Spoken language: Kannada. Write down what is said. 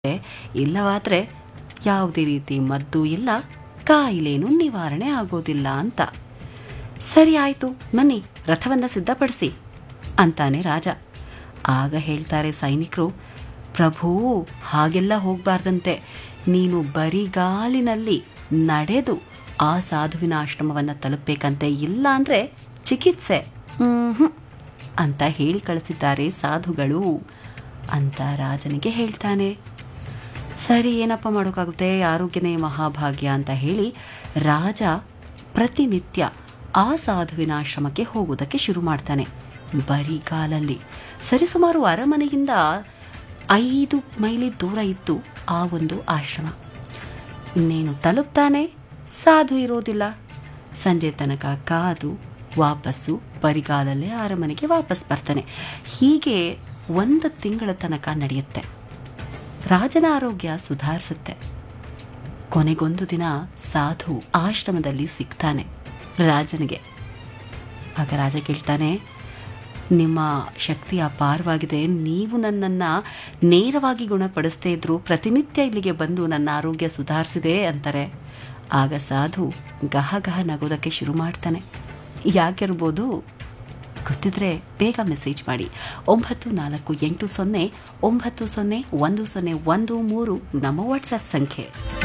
ಇಲ್ಲವಾದರೆ ಯಾವುದೇ ರೀತಿ ಮದ್ದು ಇಲ್ಲ ಕಾಯಿಲೆನೂ ನಿವಾರಣೆ ಆಗೋದಿಲ್ಲ ಅಂತ ಸರಿ ಆಯಿತು ಬನ್ನಿ ರಥವನ್ನು ಸಿದ್ಧಪಡಿಸಿ ಅಂತಾನೆ ರಾಜ ಆಗ ಹೇಳ್ತಾರೆ ಸೈನಿಕರು ಪ್ರಭು ಹಾಗೆಲ್ಲ ಹೋಗಬಾರ್ದಂತೆ ನೀನು ಬರಿಗಾಲಿನಲ್ಲಿ ನಡೆದು ಆ ಸಾಧುವಿನ ಆಶ್ರಮವನ್ನು ತಲುಪಬೇಕಂತೆ ಇಲ್ಲ ಅಂದರೆ ಚಿಕಿತ್ಸೆ ಮ್ಹೂ. ಅಂತ ಹೇಳಿ ಕಳಿಸಿದ್ದಾರೆ ಸಾಧುಗಳು ಅಂತ ರಾಜನಿಗೆ ಹೇಳ್ತಾನೆ ಸರಿ ಏನಪ್ಪ ಮಾಡೋಕ್ಕಾಗುತ್ತೆ ಆರೋಗ್ಯನೇ ಮಹಾಭಾಗ್ಯ ಅಂತ ಹೇಳಿ ರಾಜ ಪ್ರತಿನಿತ್ಯ ಆ ಸಾಧುವಿನ ಆಶ್ರಮಕ್ಕೆ ಹೋಗುವುದಕ್ಕೆ ಶುರು ಮಾಡ್ತಾನೆ ಬರಿಗಾಲಲ್ಲಿ ಸರಿಸುಮಾರು ಅರಮನೆಯಿಂದ ಐದು ಮೈಲಿ ದೂರ ಇತ್ತು ಆ ಒಂದು ಆಶ್ರಮ ಇನ್ನೇನು ತಲುಪ್ತಾನೆ ಸಾಧು ಇರೋದಿಲ್ಲ ಸಂಜೆ ತನಕ ಕಾದು ವಾಪಸ್ಸು ಬರಿಗಾಲಲ್ಲೇ ಅರಮನೆಗೆ ವಾಪಸ್ ಬರ್ತಾನೆ ಹೀಗೆ ಒಂದು ತಿಂಗಳ ತನಕ ನಡೆಯುತ್ತೆ ರಾಜನ ಆರೋಗ್ಯ ಸುಧಾರಿಸುತ್ತೆ ಕೊನೆಗೊಂದು ದಿನ ಸಾಧು ಆಶ್ರಮದಲ್ಲಿ ಸಿಗ್ತಾನೆ ರಾಜನಿಗೆ ಆಗ ರಾಜ ಕೇಳ್ತಾನೆ ನಿಮ್ಮ ಶಕ್ತಿ ಅಪಾರವಾಗಿದೆ ನೀವು ನನ್ನನ್ನು ನೇರವಾಗಿ ಗುಣಪಡಿಸದೇ ಇದ್ರು ಪ್ರತಿನಿತ್ಯ ಇಲ್ಲಿಗೆ ಬಂದು ನನ್ನ ಆರೋಗ್ಯ ಸುಧಾರಿಸಿದೆ ಅಂತಾರೆ ಆಗ ಸಾಧು ಗಹ ಗಹ ನಗೋದಕ್ಕೆ ಶುರು ಮಾಡ್ತಾನೆ ಯಾಕಿರ್ಬೋದು ಗೊತ್ತಿದ್ರೆ ಬೇಗ ಮೆಸೇಜ್ ಮಾಡಿ ಒಂಬತ್ತು ನಾಲ್ಕು ಎಂಟು ಸೊನ್ನೆ ಒಂಬತ್ತು ಸೊನ್ನೆ ಒಂದು ಸೊನ್ನೆ ಒಂದು ಮೂರು ನಮ್ಮ ವಾಟ್ಸ್ಆ್ಯಪ್ ಸಂಖ್ಯೆ